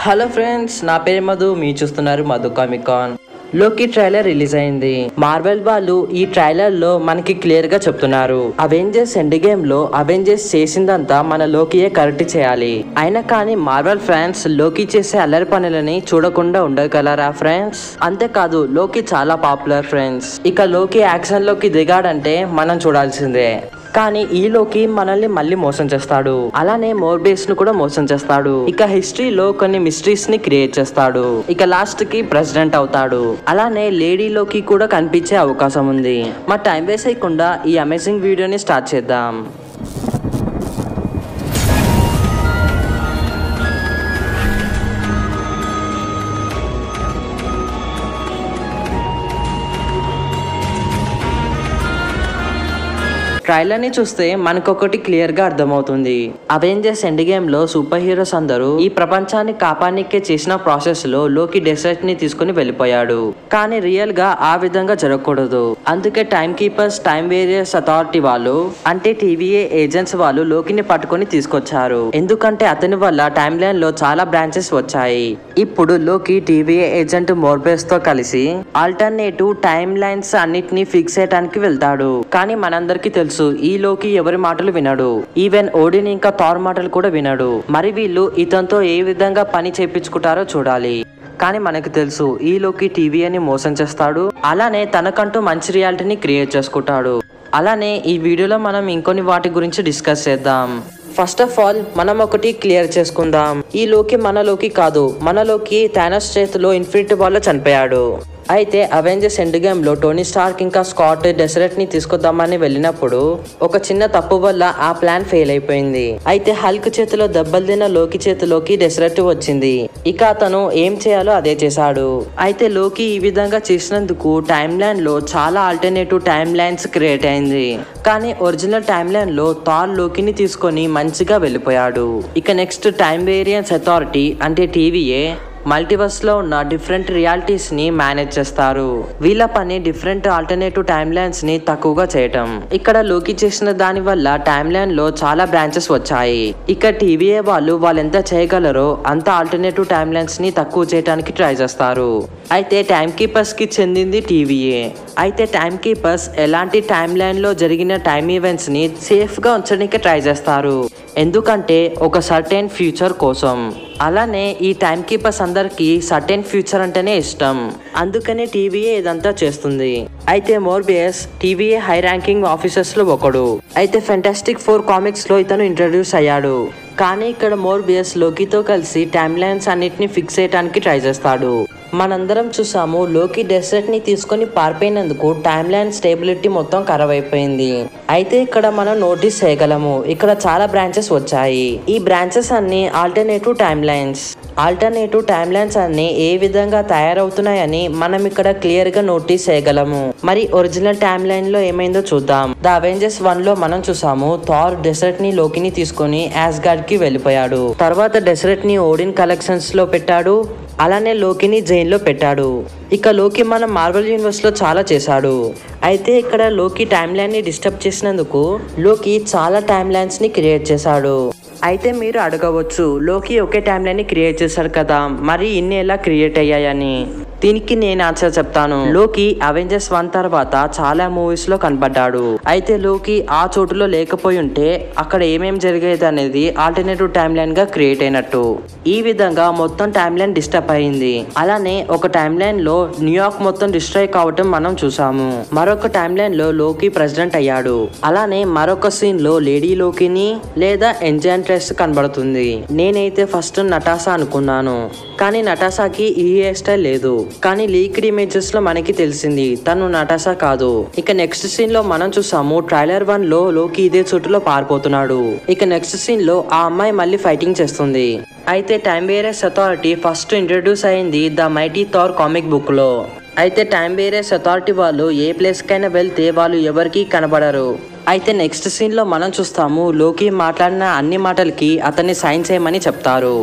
Hello friends నా పేరు మధు మీరు చూస్తున్నారు Madhu Comic Con Loki trailer release అయింది మార్వెల్ వాళ్ళు ఈ ట్రైలర్ లో మనకి క్లియర్ గా చెప్తున్నారు అవెంజర్స్ ఎండ్ గేమ్ లో అవెంజర్స్ చేసిందంతా మన లోకియే కరెక్ట్ చేయాలి అయినా కానీ మార్వెల్ ఫ్యాన్స్ లోకి చేసే అల్లరి పనులని చూడకుండా ఉండగలరా ఫ్రెండ్స్ అంతేకాదు లోకి చాలా పాపులర్ ఫ్రెండ్స్ ఇక లోకి యాక్షన్ లోకి దిగాడంటే మనం చూడాల్సిందే కానీ ఈ లోకి మనల్ని మళ్ళీ మోసం చేస్తాడు అలానే మోర్బేస్ ను కూడా మోసం చేస్తాడు ఇక హిస్టరీలో కొన్ని మిస్టరీస్ ని క్రియేట్ చేస్తాడు ఇక లాస్ట్ కి ప్రెసిడెంట్ అవుతాడు అలానే లేడీలోకి కూడా కనిపించే అవకాశం ఉంది మా టైం వేస్ట్ చేయకుండా ఈ అమేజింగ్ వీడియోని స్టార్ట్ చేద్దాం ట్రైలర్ ని చూస్తే మనకొకటి క్లియర్ గా అర్థమవుతుంది అవెంజర్స్ ఎండ్ గేమ్ లో సూపర్ హీరోస్ అందరూ ఈ ప్రపంచాన్ని కాపానికే చేసిన ప్రాసెస్ లో లోకి డెసర్ట్ ని తీసుకుని వెళ్ళిపోయాడు కానీ రియల్ గా ఆ విధంగా జరగకూడదు అందుకే time keepers time variance authority వాళ్ళు అంటే టీవీఏ ఏజెంట్స్ వాళ్ళు లోకిని పట్టుకొని తీసుకొచ్చారు ఎందుకంటే అతని వల్ల టైం లైన్ లో చాలా బ్రాంచెస్ వచ్చాయి ఇప్పుడు లోకి టీవీఏ ఏజెంట్ మోర్బేస్ తో కలిసి ఆల్టర్నేటివ్ టైం లైన్స్ అన్నిటిని ఫిక్స్ చేయడానికి వెళ్తాడు కానీ మనందరికీ తెలుసు ఈ లోకి ఎవరి మాటలు వినడు ఈవెన్ ఓడిని ఇంకా థార్ మాటలు కూడా వినడు మరి వీళ్ళు ఇతనితో ఏ విధంగా పని చేపించుకుంటారో చూడాలి కానీ మనకు తెలుసు ఈ లోకి టీవీ అని మోసం చేస్తాడు అలానే తనకంటూ మంచి రియాలిటీని క్రియేట్ చేసుకుంటాడు అలానే ఈ వీడియోలో మనం ఇంకొన్ని వాటి గురించి డిస్కస్ చేద్దాం ఫస్ట్ ఆఫ్ ఆల్ మనం ఒకటి క్లియర్ చేసుకుందాం ఈ లోకి మనలోకి కాదు మనలోకి థానస్ చేతిలో ఇన్ఫినిటీ బాల్ చనిపోయాడు అయితే అవెంజర్స్ ఎండ్ గేమ్ లో టోనీ స్టార్క్ ఇంకా స్కాట్ డెసరెట్ ని తీసుకొద్దామని వెళ్ళినప్పుడు ఒక చిన్న తప్పు వల్ల ఆ ప్లాన్ ఫెయిల్ అయిపోయింది అయితే హల్క్ చేతిలో దెబ్బలు తిన్న లోకి చేతిలోకి డెసరెట్ వచ్చింది ఇక అతను ఏం చేయాలో అదే చేశాడు అయితే లోకి ఈ విధంగా చేసినందుకు టైం లైన్ లో చాలా ఆల్టర్నేటివ్ టైం లైన్స్ క్రియేట్ అయింది కానీ ఒరిజినల్ టైం లైన్ లో థార్ లోకిని తీసుకొని మంచిగా వెళ్ళిపోయాడు ఇక నెక్స్ట్ టైం వేరియన్స్ అథారిటీ అంటే టీవీఏ మల్టీవర్స్ లో ఉన్న డిఫరెంట్ రియాలిటీస్ ని మేనేజ్ చేస్తారు వీళ్ళ పని డిఫరెంట్ ఆల్టర్నేటివ్ టైం లైన్స్ ని తక్కువగా చేయటం ఇక్కడ లోకి చేసిన దాని వల్ల టైం లైన్ లో చాలా బ్రాంచెస్ వచ్చాయి ఇక టీవీఏ వాళ్ళు వాళ్ళు ఎంత చేయగలరో అంత ఆల్టర్నేటివ్ టైం లైన్స్ ని తక్కువ చేయడానికి ట్రై చేస్తారు అయితే టైం కీపర్స్ కి చెందింది టీవీఏ అయితే టైం కీపర్స్ ఎలాంటి టైం లైన్ లో జరిగిన టైం ఈవెంట్స్ ని సేఫ్ గా ఉంచడానికి ట్రై చేస్తారు ఎందుకంటే ఒక సర్టెన్ ఫ్యూచర్ కోసం అలానే ఈ టైం కీపర్స్ అందరికి సర్టెన్ ఫ్యూచర్ అంటేనే ఇష్టం అందుకనే టీవీఏ ఇదంతా చేస్తుంది అయితే Mobius TVA high ranking officers లో ఒకడు అయితే ఫెంటాస్టిక్ ఫోర్ కామిక్స్ లో ఇతను ఇంట్రడ్యూస్ అయ్యాడు కానీ ఇక్కడ మోర్బియస్ లోకితో కలిసి టైమ్ లైన్స్ అన్నిటిని ఫిక్స్ చేయడానికి ట్రై చేస్తాడు మనందరం చూసాము లోకి డెసర్ట్ ని తీసుకొని పారిపోయినందుకు టైమ్ లైన్ స్టేబిలిటీ మొత్తం ఖరాబ్ అయిపోయింది అయితే ఇక్కడ మనం నోటీస్ చేయగలము ఇక్కడ చాలా బ్రాంచెస్ వచ్చాయి ఈ బ్రాంచెస్ అన్ని alternative timelines alternative timelines అన్ని ఏ విధంగా తయారవుతున్నాయని మనం ఇక్కడ క్లియర్ గా నోటీస్ చేయగలము మరి ఒరిజినల్ టైమ్ లైన్ లో ఏమైందో చూద్దాం ద అవెంజర్స్ వన్ లో మనం చూసాము థార్ డెసర్ట్ ని లోకిని తీసుకొని యాస్గార్డ్ కి వెళ్ళిపోయాడు తర్వాత డెసర్ట్ ని ఓడిన్ కలెక్షన్స్ లో పెట్టాడు అలానే లోకిని జైల్లో పెట్టాడు ఇక లోకి మన మార్వల్ యూనివర్స్ లో చాలా చేశాడు అయితే ఇక్కడ లోకి టైం లైన్ ని డిస్టర్బ్ చేసినందుకు లోకి చాలా టైం లైన్స్ ని క్రియేట్ చేశాడు అయితే మీరు అడగవచ్చు లోకి ఒకే టైం లైన్ ని క్రియేట్ చేశాడు కదా మరి ఇన్ని ఎలా క్రియేట్ అయ్యాయని దీనికి నేను ఆన్సర్ చెప్తాను లోకి అవెంజర్స్ వన్ తర్వాత చాలా మూవీస్ లో కనపడ్డాడు అయితే లోకి ఆ చోటులో లేకపోయి ఉంటే అక్కడ ఏమేం జరిగేది అనేది ఆల్టర్నేటివ్ టైం లైన్ గా క్రియేట్ అయినట్టు ఈ విధంగా మొత్తం టైం లైన్ డిస్టర్బ్ అయింది అలానే ఒక టైం లైన్ లో న్యూయార్క్ మొత్తం డిస్ట్రాయ్ కావటం మనం చూసాము మరొక టైం లైన్ లో లోకి ప్రెసిడెంట్ అయ్యాడు అలానే మరొక సీన్ లో లేడీ లోకిని లేదా ఎంజాంట్రెస్ కనబడుతుంది నేనైతే ఫస్ట్ నటాసా అనుకున్నాను కానీ నటాసాకి ఈ హెయిర్ స్టైల్ లేదు కానీ లీక్డ్ ఇమేజెస్ లో మనకి తెలిసింది తను నటాసా కాదు ఇక నెక్స్ట్ సీన్ లో మనం చూసాము ట్రైలర్ వన్ లో లోకి ఇదే చుట్టులో పారిపోతున్నాడు ఇక నెక్స్ట్ సీన్ లో ఆ అమ్మాయి మళ్ళీ ఫైటింగ్ చేస్తుంది అయితే time variance authority first introduce అయింది the mighty Thor comic book లో అయితే టైం వేరియస్ అథారిటీ వాళ్ళు ఏ ప్లేస్ కైనా వెళ్తే వాళ్ళు ఎవరికి కనబడరు అయితే నెక్స్ట్ సీన్ లో మనం చూస్తాము లోకి మాట్లాడిన అన్ని మాటలకి అతన్ని సైన్ చేయమని చెప్తారు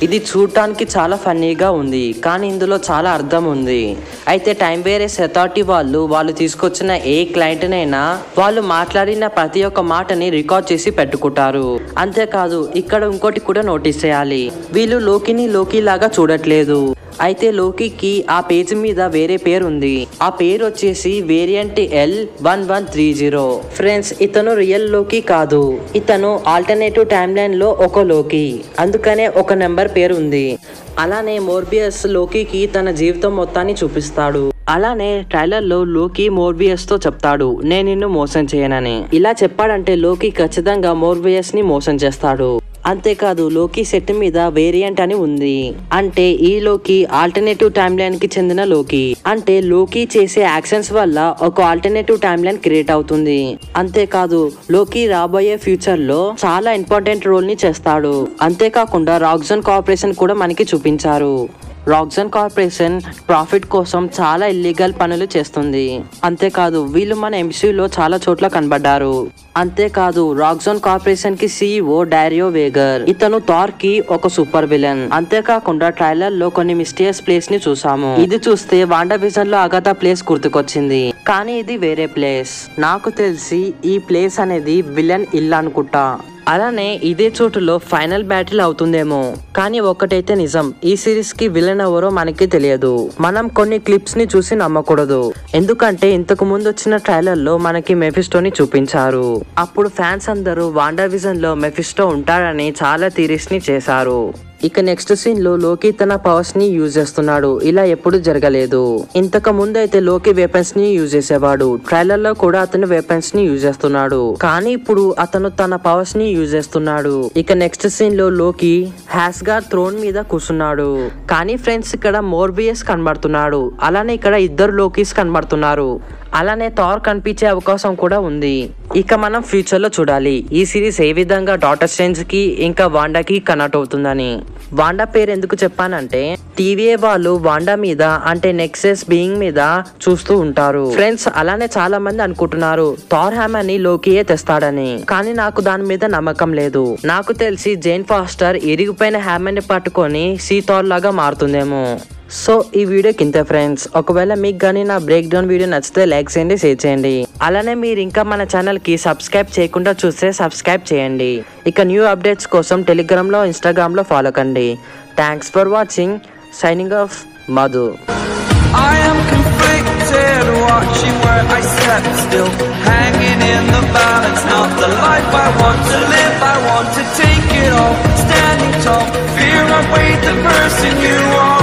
ఇది చూడటానికి చాలా ఫన్నీగా ఉంది కానీ ఇందులో చాలా అర్థం ఉంది అయితే టైం వేరేస్ అథారిటీ వాళ్ళు వాళ్ళు తీసుకొచ్చిన ఏ క్లయింట్నైనా వాళ్ళు మాట్లాడిన ప్రతి ఒక్క మాటని రికార్డ్ చేసి పెట్టుకుంటారు అంతేకాదు ఇక్కడ ఇంకోటి కూడా నోటీస్ చేయాలి వీళ్ళు లోకిని లోకి లాగా చూడట్లేదు అయితే లోకికి ఆ పేజ్ మీద వేరే పేరు ఉంది ఆ పేరు వచ్చేసి variant L one one three zero friends ఇతను రియల్ లోకి కాదు ఇతను ఆల్టర్నేటివ్ టైమ్ లైన్ లో ఒక లోకి అందుకనే ఒక నెంబర్ పేరు ఉంది అలానే మోర్బియస్ లోకికి తన జీవితం మొత్తాన్ని చూపిస్తాడు అలానే ట్రైలర్ లో లోకి మోర్బియస్ తో చెప్తాడు నేను నిన్ను మోసం చేయనని ఇలా చెప్పాడంటే లోకి ఖచ్చితంగా మోర్బియస్ ని మోసం చేస్తాడు అంతేకాదు లోకి సెట్ మీద వేరియంట్ అని ఉంది అంటే ఈ లోకి ఆల్టర్నేటివ్ టైమ్ లైన్ కి చెందిన లోకి అంటే లోకి చేసే యాక్షన్స్ వల్ల ఒక ఆల్టర్నేటివ్ టైమ్ లైన్ క్రియేట్ అవుతుంది అంతేకాదు లోకి రాబోయే ఫ్యూచర్ లో చాలా ఇంపార్టెంట్ రోల్ ని చేస్తాడు అంతేకాకుండా రాక్జన్ కార్పొరేషన్ కూడా మనకి చూపించారు రాక్జన్ కార్పొరేషన్ ప్రాఫిట్ కోసం చాలా ఇల్లీగల్ పనులు చేస్తుంది అంతేకాదు వీళ్ళు మన ఎంసీలో చాలా చోట్ల కనబడ్డారు అంతేకాదు రాక్జోన్ కార్పొరేషన్ కి సీఈఓ డైరియో వేగర్ ఇతను థార్ కి ఒక సూపర్ విలన్ అంతేకాకుండా ట్రైలర్ లో కొన్ని మిస్టీరియస్ ప్లేస్ ని చూసాము ఇది చూస్తే వాండా విజన్ లో అగతా ప్లేస్ గుర్తుకొచ్చింది కానీ ఇది వేరే ప్లేస్ నాకు తెలిసి ఈ ప్లేస్ అనేది విలన్ ఇల్లు అనుకుంటా అలానే ఇదే చోటులో ఫైనల్ బ్యాటిల్ అవుతుందేమో కానీ ఒకటైతే నిజం ఈ సిరీస్ కి విలన్ ఎవరో మనకి తెలియదు మనం కొన్ని క్లిప్స్ ని చూసి నమ్మకూడదు ఎందుకంటే ఇంతకు ముందు వచ్చిన ట్రైలర్ లో మనకి మెఫిస్టోని చూపించారు అప్పుడు ఫ్యాన్స్ అందరూ వాండా విజన్ లో మెఫిస్టో ఉంటాడని చాలా థీరీస్ ని చేశారు ఇక నెక్స్ట్ సీన్ లో లోకి తన పవర్స్ ని యూజ్ చేస్తున్నాడు ఇలా ఎప్పుడు జరగలేదు ఇంతకు ముందు అయితే లోకి వెపన్స్ ని యూజ్ చేసేవాడు ట్రైలర్ లో కూడా అతను వెపన్స్ ని యూజ్ చేస్తున్నాడు కానీ ఇప్పుడు అతను తన పవర్స్ ని యూజ్ చేస్తున్నాడు ఇక నెక్స్ట్ సీన్ లో లోకి హ్యాస్ గార్ థ్రోన్ మీద కూర్చున్నాడు కానీ ఫ్రెండ్స్ ఇక్కడ మోర్బియస్ కనబడుతున్నాడు అలానే ఇక్కడ ఇద్దరు లోకీస్ కనబడుతున్నారు అలానే థార్ కనిపించే అవకాశం కూడా ఉంది ఇక మనం ఫ్యూచర్ లో చూడాలి ఈ సిరీస్ ఏ విధంగా డాటర్ స్ట్రేంజ్ కి ఇంకా వాండాకి కనెక్ట్ అవుతుందని వాండా పేరు ఎందుకు చెప్పానంటే టీవీఏ వాళ్ళు వాండా మీద అంటే నెక్సెస్ బీయింగ్ మీద చూస్తూ ఉంటారు ఫ్రెండ్స్ అలానే చాలా మంది అనుకుంటున్నారు థార్ హ్యామర్ ని లోకియే తెస్తాడని కానీ నాకు దాని మీద నమ్మకం లేదు నాకు తెలిసి జైన్ ఫాస్టర్ ఇరిగిపోయిన హ్యామర్ ని పట్టుకొని సీ థార్ లాగా మారుతుందేమో సో ఈ వీడియోకి ఇంతే ఫ్రెండ్స్ ఒకవేళ మీకు కానీ నా బ్రేక్ డౌన్ వీడియో నచ్చితే లైక్ చేయండి షేర్ చేయండి అలానే మీరు ఇంకా మన ఛానల్కి సబ్స్క్రైబ్ చేయకుండా చూస్తే సబ్స్క్రైబ్ చేయండి ఇక న్యూ అప్డేట్స్ కోసం టెలిగ్రామ్లో ఇన్స్టాగ్రామ్లో ఫాలో కండి thanks for watching signing off Madhu I am conflicted, watching where I step still, hanging in the balance. Not the life I want to live, I want to take it all, standing tall. Fear I weighed the person you are.